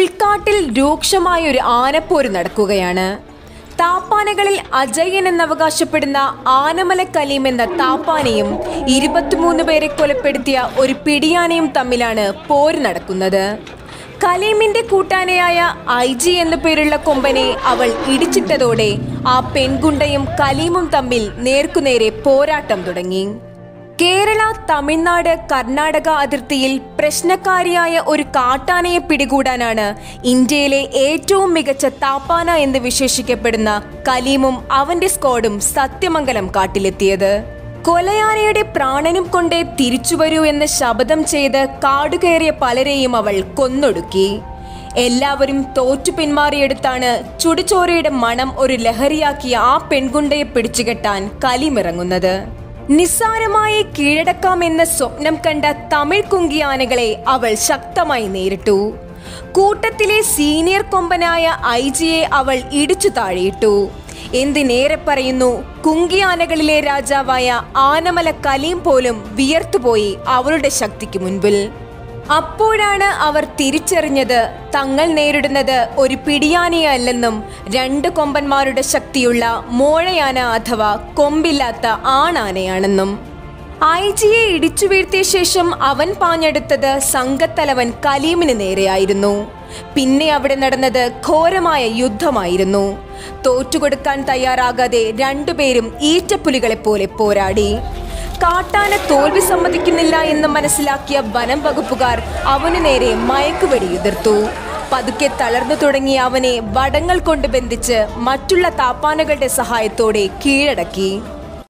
ഉൾക്കാട്ടിൽ രൂക്ഷമായ ഒരു ആനപ്പോര് നടക്കുകയാണ് താപ്പാനകളിൽ അജയൻ എന്നവകാശപ്പെടുന്ന ആനമല കലീം എന്ന താപ്പാനയും ഇരുപത്തിമൂന്ന് പേരെ കൊലപ്പെടുത്തിയ ഒരു പിടിയാനയും തമ്മിലാണ് പോര് നടക്കുന്നത് കലീമിന്റെ കൂട്ടാനയായ ഐ ജി എന്നു പേരുള്ള കൊമ്പനെ അവൾ ഇടിച്ചിട്ടതോടെ ആ പെൺകുണ്ടയും കലീമും തമ്മിൽ നേർക്കുനേരെ പോരാട്ടം തുടങ്ങി കേരള തമിഴ്നാട് കർണാടക അതിർത്തിയിൽ പ്രശ്നക്കാരിയായ ഒരു കാട്ടാനയെ പിടികൂടാനാണ് ഇന്ത്യയിലെ ഏറ്റവും മികച്ച താപ്പാന എന്ന് വിശേഷിക്കപ്പെടുന്ന കലീമും അവന്റെ സ്ക്വാഡും സത്യമംഗലം കാട്ടിലെത്തിയത് കൊലയാനയുടെ പ്രാണനും കൊണ്ടേ തിരിച്ചുവരൂ എന്ന് ശപഥം ചെയ്ത് കാടുകയറിയ പലരെയും അവൾ കൊന്നൊടുക്കി എല്ലാവരും തോറ്റു പിന്മാറിയെടുത്താണ് ചുടുചോരയുടെ മണം ഒരു ലഹരിയാക്കിയ ആ പെൺകുണ്ടയെ പിടിച്ചുകെട്ടാൻ കലിമിറങ്ങുന്നത് നിസ്സാരമായി കീഴടക്കാമെന്ന സ്വപ്നം കണ്ട തമിഴ് കുങ്കിയാനകളെ അവൾ ശക്തമായി നേരിട്ടു കൂട്ടത്തിലെ സീനിയർ കൊമ്പനായ ഐ ജിയെ അവൾ ഇടിച്ചു താഴെയിട്ടു എന്തിനേറെ പറയുന്നു കുങ്കിയാനകളിലെ രാജാവായ ആനമല കലീം പോലും വിയർത്തുപോയി അവളുടെ ശക്തിക്ക് മുൻപിൽ അപ്പോഴാണ് അവർ തിരിച്ചറിഞ്ഞത് തങ്ങൾ നേരിടുന്നത് ഒരു പിടിയാനയല്ലെന്നും രണ്ട് കൊമ്പന്മാരുടെ ശക്തിയുള്ള മോഴയാന അഥവാ കൊമ്പില്ലാത്ത ആണാനയാണെന്നും ഐ ജിയെ ഇടിച്ചു വീഴ്ത്തിയ ശേഷം അവൻ പാഞ്ഞെടുത്തത് സംഘത്തലവൻ കലീമിന് നേരെയായിരുന്നു പിന്നെ അവിടെ നടന്നത് ഘോരമായ യുദ്ധമായിരുന്നു തോറ്റുകൊടുക്കാൻ തയ്യാറാകാതെ രണ്ടുപേരും ഈറ്റപ്പുലികളെ പോലെ പോരാടി കാട്ടാന തോൽവി സമ്മതിക്കുന്നില്ല എന്ന് മനസ്സിലാക്കിയ വനം വകുപ്പുകാർ അവനു നേരെ മയക്കുവെടി എതിർത്തു പതുക്കെ തളർന്നു തുടങ്ങിയ അവനെ വടങ്ങൾ കൊണ്ട് ബന്ധിച്ച് മറ്റുള്ള താപ്പാനകളുടെ സഹായത്തോടെ കീഴടക്കി